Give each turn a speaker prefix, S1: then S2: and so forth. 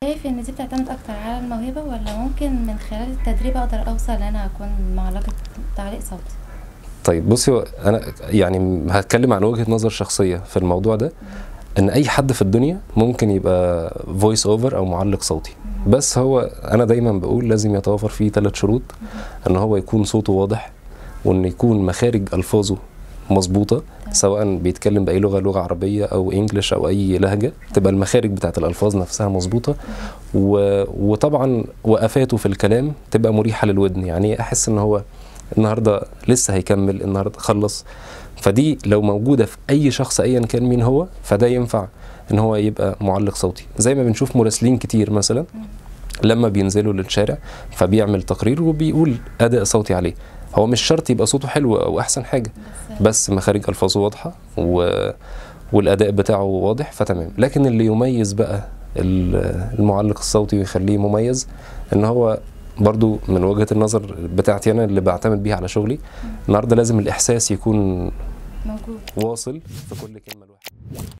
S1: شايف ان دي بتعتمد اكتر على الموهبة ولا ممكن من خلال التدريب اقدر اوصل ان انا اكون معلقة تعليق صوتي
S2: طيب بصي هو انا يعني هتكلم عن وجهة نظر شخصية في الموضوع ده ان اي حد في الدنيا ممكن يبقى فويس اوفر او معلق صوتي بس هو انا دايما بقول لازم يتوافر فيه ثلاث شروط ان هو يكون صوته واضح وان يكون مخارج الفاظه مظبوطه سواء بيتكلم باي لغه لغه عربيه او انجلش او اي لهجه تبقى المخارج بتاعت الالفاظ نفسها مظبوطه و... وطبعا وقفاته في الكلام تبقى مريحه للودن يعني احس ان هو النهارده لسه هيكمل النهارده خلص فدي لو موجوده في اي شخص ايا كان مين هو فده ينفع ان هو يبقى معلق صوتي زي ما بنشوف مراسلين كتير مثلا لما بينزلوا للشارع فبيعمل تقرير وبيقول اداء صوتي عليه هو مش شرط يبقى صوته حلو او احسن حاجه بس مخارج الفاظه واضحه و... والاداء بتاعه واضح فتمام لكن اللي يميز بقى ال- المعلق الصوتي ويخليه مميز ان هو برضو من وجهة النظر بتاعتي انا اللي بعتمد بيها على شغلي النهارده لازم الاحساس يكون
S1: موجود
S2: واصل في كل كلمه الواحده